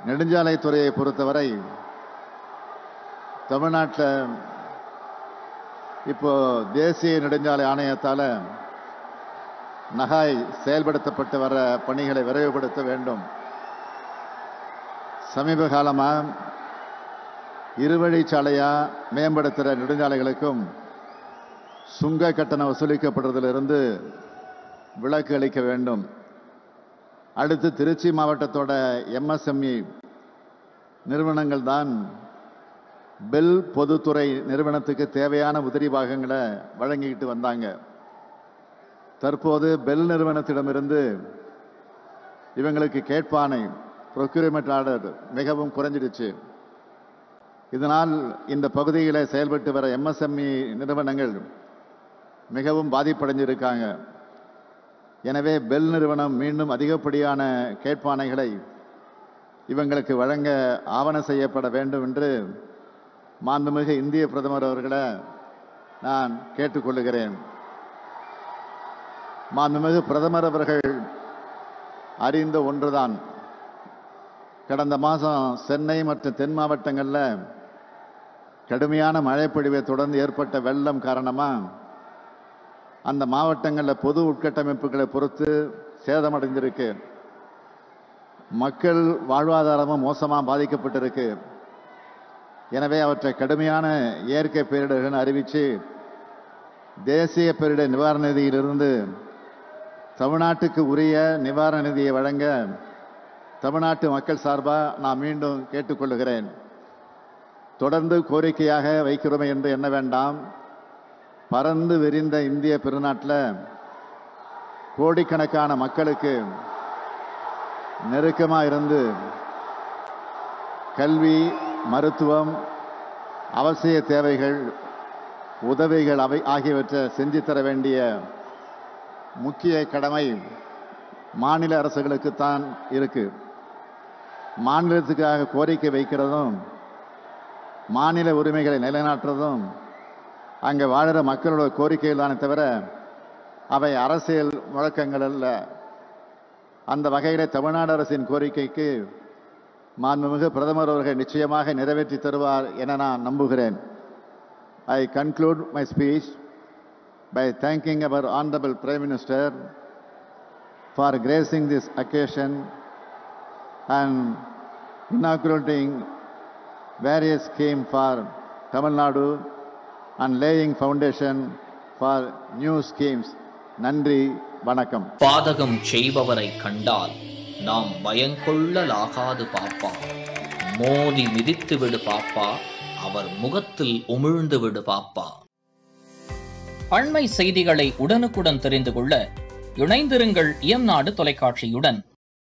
நெடுஞ்சாலைத்துறையை பொறுத்தவரை தமிழ்நாட்டில் இப்போ தேசிய நெடுஞ்சாலை ஆணையத்தால் நகாய் செயல்படுத்தப்பட்டு வர பணிகளை விரைவுபடுத்த வேண்டும் சமீப காலமாக இருவழிச்சாலையா மேம்படுத்துகிற நெடுஞ்சாலைகளுக்கும் சுங்க கட்டணம் வசூலிக்கப்படுறதிலிருந்து விலக்கு அளிக்க வேண்டும் அடுத்து திருச்சி மாவட்டத்தோட எம்எஸ்எம்இ நிறுவனங்கள் தான் பெல் பொதுத்துறை நிறுவனத்துக்கு தேவையான உதிரி பாகங்களை வழங்கிக்கிட்டு வந்தாங்க தற்போது பெல் நிறுவனத்திடமிருந்து இவங்களுக்கு கேட்பானை ப்ரொக்யூர்மெண்ட் ஆர்டர் மிகவும் குறைஞ்சிடுச்சு இதனால் இந்த பகுதியில் செயல்பட்டு வர எம்எஸ்எம்இ நிறுவனங்கள் மிகவும் பாதிப்படைஞ்சிருக்காங்க எனவே பெல் நிறுவனம் மீண்டும் அதிகப்படியான கேட்பானைகளை இவங்களுக்கு வழங்க ஆவணம் செய்யப்பட வேண்டும் என்று மாண்புமிகு இந்திய பிரதமர் அவர்களை நான் கேட்டுக்கொள்ளுகிறேன் மாண்புமிகு பிரதமர் அவர்கள் அறிந்த ஒன்றுதான் கடந்த மாதம் சென்னை மற்றும் தென் மாவட்டங்களில் கடுமையான மழைப்பொழிவை தொடர்ந்து ஏற்பட்ட வெள்ளம் காரணமாக அந்த மாவட்டங்களில் பொது உட்கட்டமைப்புகளை பொறுத்து சேதமடைந்திருக்கு மக்கள் வாழ்வாதாரமும் மோசமாக பாதிக்கப்பட்டிருக்கு எனவே அவற்றை கடுமையான இயற்கை பேரிடர்கள் அறிவித்து தேசிய பேரிடர் நிவாரண நிதியிலிருந்து தமிழ்நாட்டுக்கு உரிய நிவாரண நிதியை வழங்க தமிழ்நாட்டு மக்கள் சார்பாக நான் மீண்டும் கேட்டுக்கொள்கிறேன் தொடர்ந்து கோரிக்கையாக வைக்கிறோமே என்று எண்ண வேண்டாம் பறந்து விரிந்த இந்திய பெருநாட்டில் கோடிக்கணக்கான மக்களுக்கு நெருக்கமாக இருந்து கல்வி மருத்துவம் அவசிய தேவைகள் உதவிகள் அவை ஆகியவற்றை செஞ்சு தர வேண்டிய முக்கிய கடமை மாநில அரசுகளுக்குத்தான் இருக்கு மாநிலத்துக்காக கோரிக்கை வைக்கிறதும் மாநில உரிமைகளை நிலைநாட்டுறதும் அங்கே வாழுற மக்களோட கோரிக்கைகள் தானே தவிர அவை அரசியல் முழக்கங்கள் அல்ல அந்த வகையில் தமிழ்நாடு அரசின் கோரிக்கைக்கு மாண்புமிகு பிரதமர் அவர்கள் நிச்சயமாக நிறைவேற்றி தருவார் என நான் நம்புகிறேன் I conclude my speech by thanking our Honorable Prime Minister for gracing this occasion and inaugurating various schemes for Tamil Nadu and laying foundation for new schemes. நன்றி வணக்கம் பாதகம் செய்பவரை கண்டால் நாம் பயங்கொள்ளலாகாது பாப்பா மோதி மிதித்து விடு பாப்பா அவர் முகத்தில் உமிழ்ந்து விடு பாப்பா அண்மை செய்திகளை உடனுக்குடன் தெரிந்து கொள்ள இணைந்திருங்கள் இயம்நாடு தொலைக்காட்சியுடன்